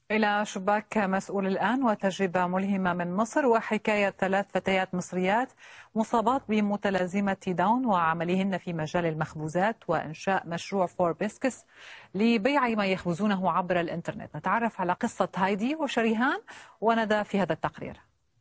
إلى شباك مسؤول الآن وتجربة ملهمة من مصر وحكاية ثلاث فتيات مصريات مصابات بمتلازمة داون وعملهن في مجال المخبوزات وإنشاء مشروع فور بيسكس لبيع ما يخبزونه عبر الإنترنت نتعرف على قصة هايدي وشريهان وندى في هذا التقرير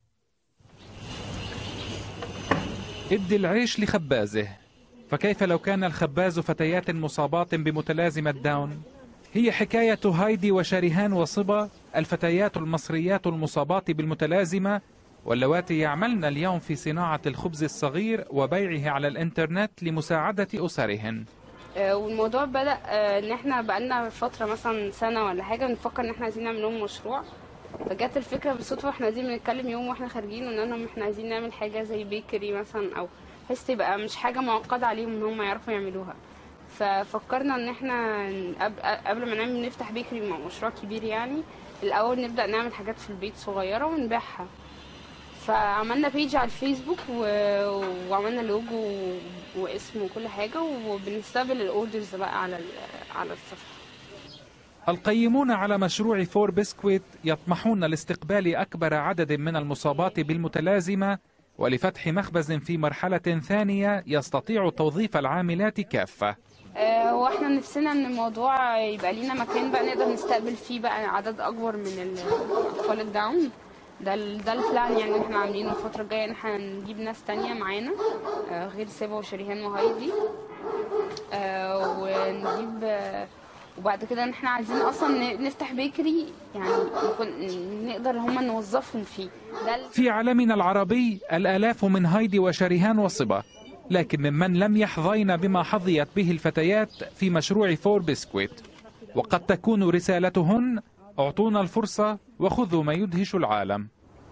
ادي العيش لخبازه فكيف لو كان الخباز فتيات مصابات بمتلازمة داون هي حكاية هايدي وشريهان وصبا الفتيات المصريات المصابات بالمتلازمة واللواتي يعملن اليوم في صناعة الخبز الصغير وبيعه على الإنترنت لمساعدة أسرهن آه، والموضوع بدأ آه، ان احنا بقالنا فترة مثلا سنة ولا حاجة بنفكر ان احنا عايزين نعمل لهم مشروع فجت الفكرة بالصدفة واحنا قاعدين بنتكلم يوم واحنا خارجين وقلنا لهم احنا عايزين نعمل حاجة زي بيكري مثلا او بحيث تبقى مش حاجة معقدة عليهم ان هم يعرفوا يعملوها ففكرنا ان احنا قبل ما نعمل نفتح بيكري مشروع كبير يعني الاول نبدا نعمل حاجات في البيت صغيره ونبيعها فعملنا بيج على الفيسبوك و... وعملنا لوجو واسم وكل حاجه وبنستقبل الاوردرز بقى على على الصفحه القيمون على مشروع فور بسكويت يطمحون لاستقبال أكبر عدد من المصابات بالمتلازمة ولفتح مخبز في مرحلة ثانية يستطيع توظيف العاملات كافة آه، هو احنا نفسنا ان الموضوع يبقى لينا مكان بقى نقدر نستقبل فيه بقى عدد اكبر من الاطفال الداون ده ده البلان يعني احنا عاملينه الفتره الجايه ان احنا نجيب ناس تانية معانا آه، غير سيبا وشريهان وهايدي آه، ونجيب وبعد كده ان احنا عايزين اصلا نفتح بيكري يعني نقدر هما نوظفهم فيه ده في عالمنا العربي الالاف من هايدي وشريهان وصبا لكن ممن لم يحظين بما حظيت به الفتيات في مشروع فور بسكويت وقد تكون رسالتهن اعطونا الفرصة وخذوا ما يدهش العالم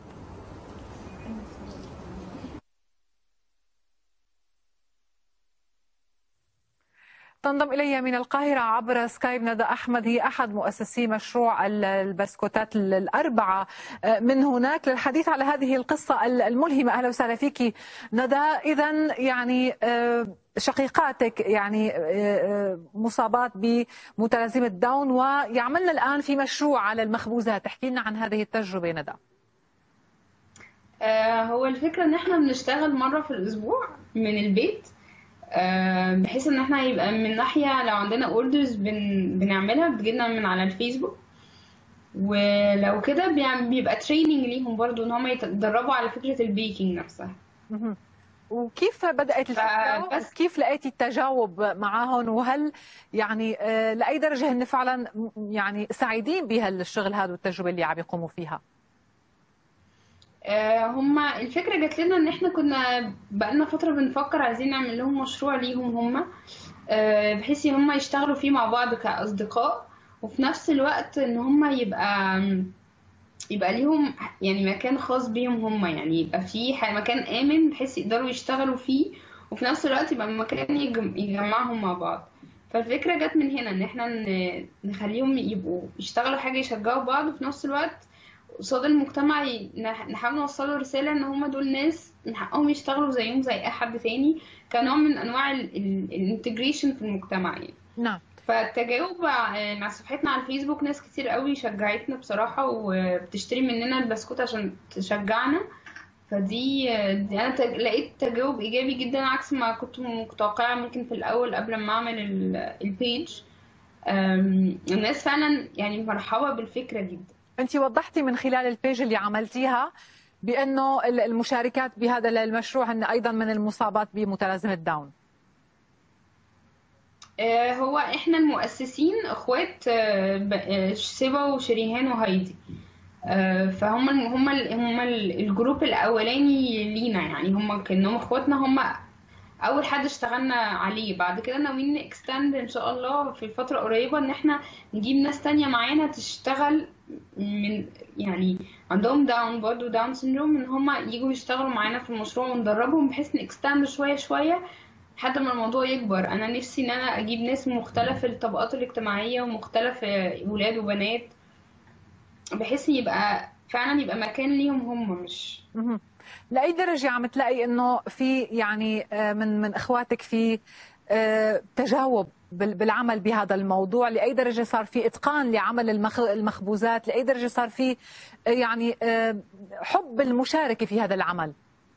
تنضم إلي من القاهرة عبر سكايب ندى أحمد هي أحد مؤسسي مشروع البسكوتات الأربعة آه، من هناك للحديث على هذه القصة الملهمة أهلا وسهلا فيك ندى إذا يعني آه، شقيقاتك يعني آه، مصابات بمتلازمة داون ويعملن الآن في مشروع على المخبوزات احكي لنا عن هذه التجربة ندى هو الفكرة ان احنا بنشتغل مرة في الاسبوع من البيت آه، بحيث ان احنا يبقى من ناحية لو عندنا اوردرز بن بنعملها بتجيلنا من على الفيسبوك ولو كده بيبقى تريننج ليهم برضو ان هم يتدربوا على فكرة البيكنج نفسها وكيف بدأت الفكرة بس كيف لقيتي التجاوب معاهم وهل يعني آه، لأي درجة هن فعلا يعني سعيدين بهالشغل هذا والتجربة اللي عم يقوموا فيها؟ آه، هما الفكرة جات لنا ان احنا كنا بقالنا فترة بنفكر عايزين نعمل لهم مشروع ليهم هما آه، بحيث ان هما يشتغلوا فيه مع بعض كأصدقاء وفي نفس الوقت ان هما يبقى يبقى ليهم يعني مكان خاص بيهم هما يعني يبقى فيه مكان آمن بحيث يقدروا يشتغلوا فيه وفي نفس الوقت يبقى مكان يجمعهم مع بعض فالفكرة جت من هنا ان احنا نخليهم يبقوا يشتغلوا حاجة يشجعوا بعض وفي نفس الوقت قصاد المجتمع نحاول نوصله رسالة ان هم دول ناس من حقهم يشتغلوا زيهم زي اي حد تاني كنوع من انواع الانتجريشن في المجتمع يعني نعم فالتجاوب مع صفحتنا على الفيسبوك ناس كتير قوي شجعتنا بصراحة وبتشتري مننا البسكوت عشان تشجعنا فدي دي انا لقيت تجاوب ايجابي جدا عكس ما كنت متوقعه ممكن في الاول قبل ما اعمل البيج الناس فعلا يعني مرحبه بالفكره جدا انت وضحتي من خلال البيج اللي عملتيها بانه المشاركات بهذا المشروع هن ايضا من المصابات بمتلازمه داون آه، هو احنا المؤسسين اخوات سيبا آه، وشريهان وهايدي آه، فهم هم هم الجروب الاولاني لينا يعني هم كانهم اخواتنا هم اول حد اشتغلنا عليه بعد كده ناويين اكستند ان شاء الله في فتره قريبه ان احنا نجيب ناس تانية معانا تشتغل من يعني عندهم داون برضه داون سيندروم ان هما يجوا يشتغلوا معانا في المشروع وندربهم بحيث نكستند شويه شويه لحد ما الموضوع يكبر انا نفسي ان انا اجيب ناس من مختلف الطبقات الاجتماعيه ومختلف ولاد وبنات بحيث يبقى فعلا يبقى مكان ليهم هم مش لاي درجه عم تلاقي انه في يعني آه، من من اخواتك في تجاوب بالعمل بهذا الموضوع لاي درجه صار في اتقان لعمل المخبوزات لاي درجه صار في يعني حب المشاركه في هذا العمل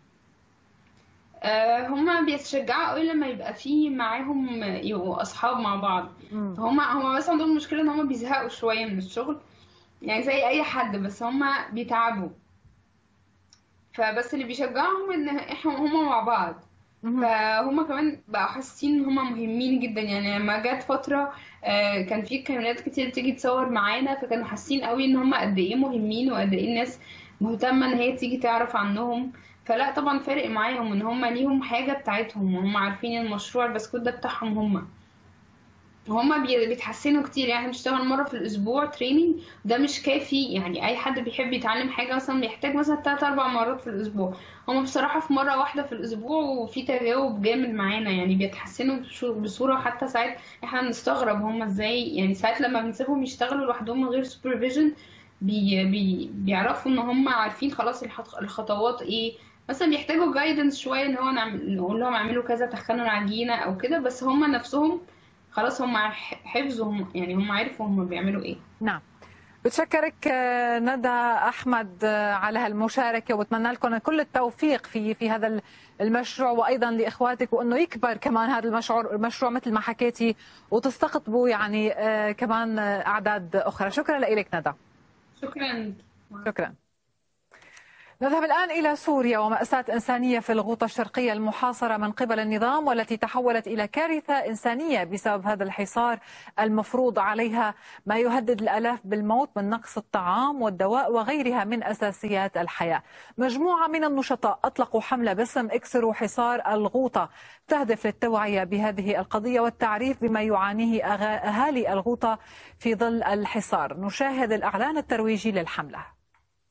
هما بيتشجعوا قوي لما يبقى في معاهم يبقوا اصحاب مع بعض فهم هم بس عندهم مشكله ان هم بيزهقوا شويه من الشغل يعني زي اي حد بس هما بيتعبوا فبس اللي بيشجعهم ان احنا هما مع بعض فهم كمان بقوا حاسين ان هم مهمين جدا يعني لما جت فتره كان في كاميرات كتير تيجي تصور معانا فكانوا حاسين قوي ان هم قد ايه مهمين وقد ايه الناس مهتمه ان هي تيجي تعرف عنهم فلا طبعا فارق معاهم ان هم ليهم حاجه بتاعتهم وهم عارفين المشروع البسكوت ده بتاعهم هم هما بيتحسنوا كتير يعني بنشتغل مره في الاسبوع تريننج ده مش كافي يعني اي حد بيحب يتعلم حاجه مثلا بيحتاج مثلا تلات اربع مرات في الاسبوع هما بصراحه في مره واحده في الاسبوع وفي تجاوب جامد معانا يعني بيتحسنوا بصوره حتى ساعات احنا بنستغرب هما ازاي يعني ساعات لما بنسيبهم يشتغلوا لوحدهم من غير سوبرفيجن بي بي بيعرفوا ان هما عارفين خلاص الخطوات ايه مثلا بيحتاجوا جايدنس شويه ان هو نعمل نقول لهم اعملوا كذا تخنوا العجينه او كده بس هما نفسهم خلاص هم حفظوا يعني هم عرفوا هم بيعملوا ايه نعم بتشكرك ندى احمد على هالمشاركه وبتمنى لكم كل التوفيق في في هذا المشروع وايضا لاخواتك وانه يكبر كمان هذا المشروع المشروع مثل ما حكيتي وتستقطبوا يعني كمان اعداد اخرى شكرا لك ندى شكرا شكرا نذهب الآن إلى سوريا ومأساة إنسانية في الغوطة الشرقية المحاصرة من قبل النظام والتي تحولت إلى كارثة إنسانية بسبب هذا الحصار المفروض عليها ما يهدد الآلاف بالموت من نقص الطعام والدواء وغيرها من أساسيات الحياة مجموعة من النشطاء أطلقوا حملة باسم اكسروا حصار الغوطة تهدف للتوعية بهذه القضية والتعريف بما يعانيه أهالي الغوطة في ظل الحصار نشاهد الإعلان الترويجي للحملة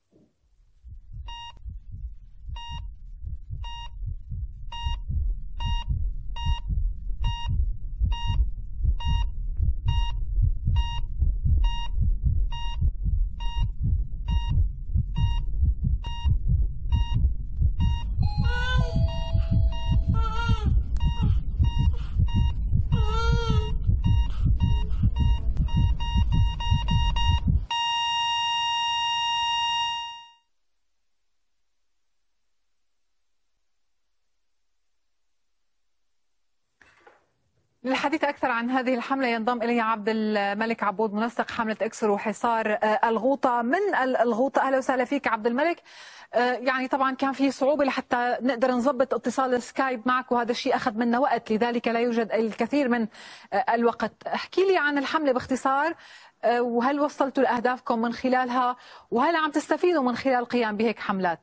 للحديث أكثر عن هذه الحملة ينضم إلي عبد الملك عبود منسق حملة اكسر وحصار الغوطة من الغوطة أهلا وسهلا فيك عبد الملك يعني طبعا كان في صعوبة لحتى نقدر نظبط اتصال السكايب معك وهذا الشيء أخذ منا وقت لذلك لا يوجد الكثير من الوقت احكي لي عن الحملة باختصار وهل وصلتوا لأهدافكم من خلالها وهل عم تستفيدوا من خلال القيام بهيك حملات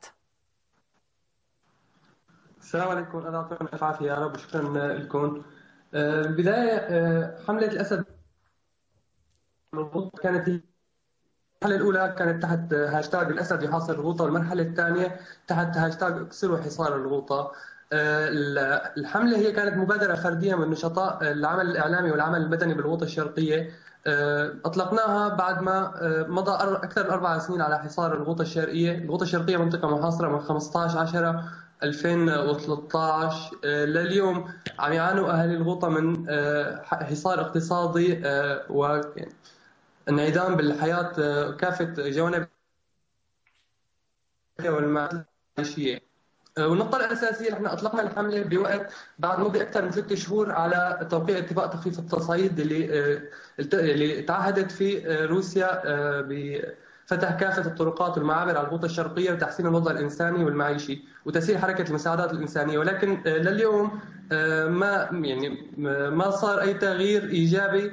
السلام عليكم أنا أعطيكم ألف عافية يا رب وشكرا لكم البداية حملة الأسد كانت المرحلة الأولى كانت تحت هاشتاج الأسد يحاصر الغوطة والمرحلة الثانية تحت هاشتاج اكسروا حصار الغوطة الحملة هي كانت مبادرة فردية من نشطاء العمل الإعلامي والعمل المدني بالغوطة الشرقية أطلقناها بعد ما مضى أكثر من أربع سنين على حصار الغوطة الشرقية الغوطة الشرقية منطقة محاصرة من 15 10 2013 لليوم عم يعانوا اهالي الغوطه من حصار اقتصادي وانعدام بالحياه كافه جوانب والمعيشيه والنقطة الأساسية نحن أطلقنا الحملة بوقت بعد مضي أكثر من ست شهور على توقيع اتفاق تخفيف التصعيد اللي اللي تعهدت فيه روسيا فتح كافة الطرقات والمعابر على الغوطة الشرقية وتحسين الوضع الإنساني والمعيشي وتسهيل حركة المساعدات الإنسانية ولكن لليوم ما يعني ما صار أي تغيير إيجابي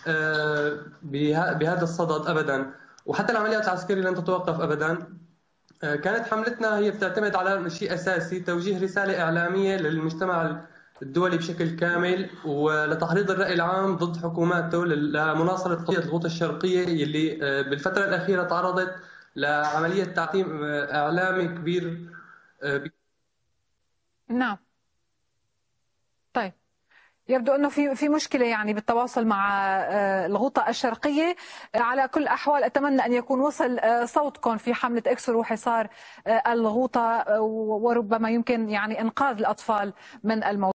بهذا الصدد أبدا وحتى العمليات العسكرية لن تتوقف أبدا كانت حملتنا هي بتعتمد على شيء أساسي توجيه رسالة إعلامية للمجتمع الدولي بشكل كامل ولتحريض الرأي العام ضد حكوماته لمناصرة قضية الغوطة الشرقية اللي بالفترة الأخيرة تعرضت لعملية تعتيم إعلامي كبير نعم طيب يبدو انه في في مشكله يعني بالتواصل مع الغوطه الشرقيه على كل الاحوال اتمنى ان يكون وصل صوتكم في حمله اكسر وحصار الغوطه وربما يمكن يعني انقاذ الاطفال من الموت